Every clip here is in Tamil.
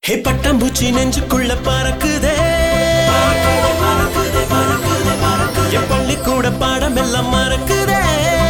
ஹே பட்டாம்பூச்சி நெஞ்சுக்குள்ள பறக்குதே என் பள்ளிக்கூட பாடம் எல்லாம் மறக்குதே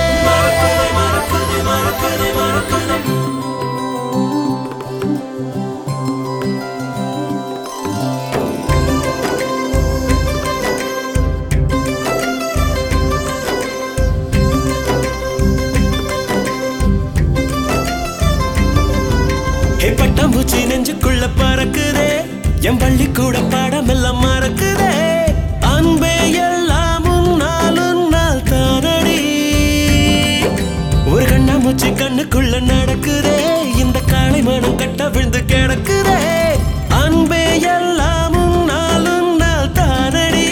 ஹே பட்டாம்பூச்சி நெஞ்சுக்குள்ள பறக்குதே என் பள்ளிக்கூட பாடம் எல்லாம் மறக்குதே அன்பே எல்லாம் உன்னால் உன்னால் தானடி ஒரு கண்ணாமூச்சி கண்ணுக்குள்ள நடக்குதே இந்த காளை மனம் கட்ட விழுந்து கிடக்குதே அன்பே எல்லாம் உன்னால் உன்னால் தானடி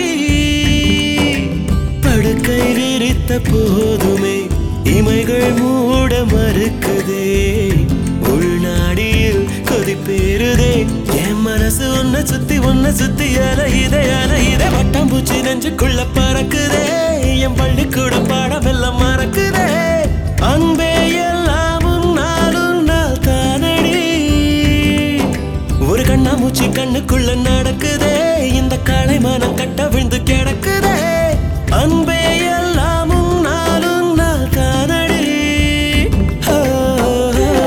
படுக்கை விரித்த போதுமே இமைகள் மூட மறுக்குதே உள்நாடியில் கொதிப்பேறுதே என் மனசு உன்னை சுத்தி உன்னை சுத்தி அலையுதே அலையுதே வட்டாம்பூச்சி நெஞ்சுக்குள்ள பறக்குதே என் பள்ளிக்கூட பாடம் எல்லாம் மறக்குதே அன்பே எல்லாம் உன்னால் உன்னால் தானடி ஒரு கண்ணாமூச்சி கண்ணுக்குள்ள நடக்குதே இந்த காளை மனம் கட்ட விழுந்து கிடக்குதே அன்பே எல்லாம் உன்னால் உன்னால் தானடி ஆ, ஆ.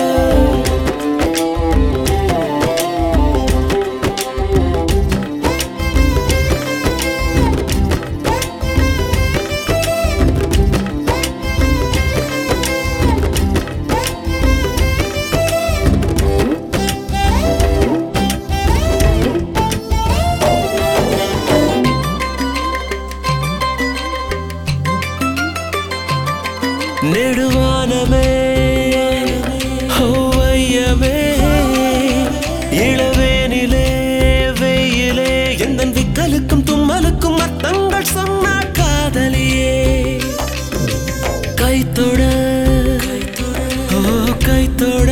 நெடுவானமே ஹோவையமே இளவேனிலே வெயிலே எந்த விக்கலுக்கும் தும்மலுக்கும் அர்த்தங்கள் சொன்ன காதலியே கைத்தொட ஓ கைத்தொட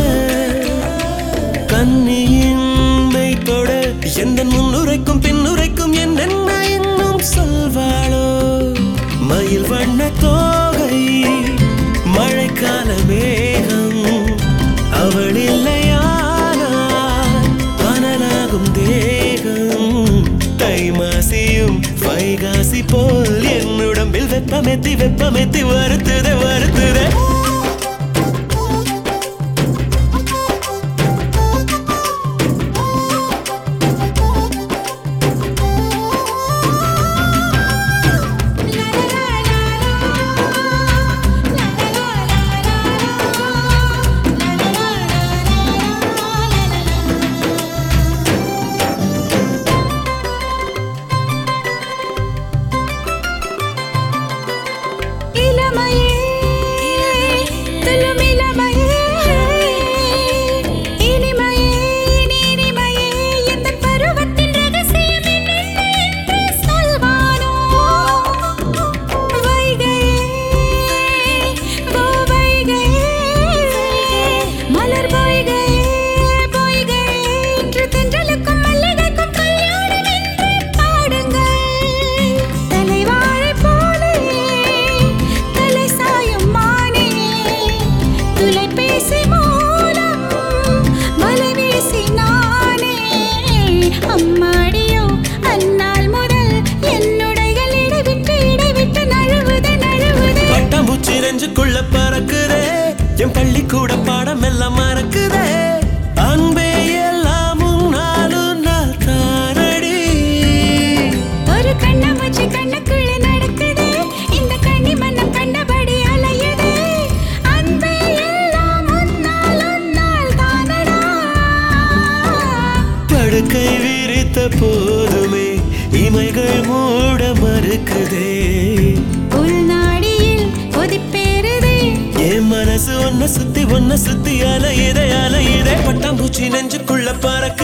கண்ணியின் மெய்த்தொட எந்த முன்னுரைக்கும் பின்னுரைக்கும் என்னென்ன இன்னும் சொல்வாளோ மயில் வண்ண தோகை மழைக்கால மேகம் அவள் இல்லையானால் அனலாகும் தேகம் தை மாசியும் வைகாசி போல் என்னுடம்பில் வெப்பமெத்தி வெப்பமெத்தி வருத்துதே வருத்துதே இளமையே துள்ளும் இளமையே இனிமையே இனி இனிமையே எந்தன் பருவத்தின் ரகசியம் என்னென்ன என்று சொல்வானோ வைகையே ஓ வைகையே மலர் பொய்கையே பொய்கையே இன்று தென்றலுக்கும் மல்லிகைக்கும் கல்யாணம் என்று பாடுங்கள் தலைவாழை போலே தலை சாயும் மானே தொலைபேசி மூலம் வலை வீசினானே அம்மாடியோ அந்நாள் முதல் என்னுடைகள் இடைவிட்டு இடைவிட்டு நழுவுதே நழுவுதே பட்டாம்பூச்சி நெஞ்சுக்குள்ள பறக்குதே என் பள்ளிக்கூட பாடம் எல்லாம் மறக்குதே அன்பே எல்லாம் உன்னால் உன்னால் தானடி ஒரு கண்ணாமூச்சி கண்ணுக்குள்ள நடக்குதே இந்த கண்ணி மன்னம் கண்டபடி அலையுதே அன்பே எல்லாம் உன்னால் உன்னால் தானடா படுக்கை விரித்த போதுமே இமைகள் மூட மறுக்குதே உள்நாடியில் கொதிப்பேறுதே என் மனசு ஒன்ன சுத்தி ஒன்ன சுத்தி அலையுதே அலையுதே பட்டாம்பூச்சி நெஞ்சுக்குள்ள பறக்குதே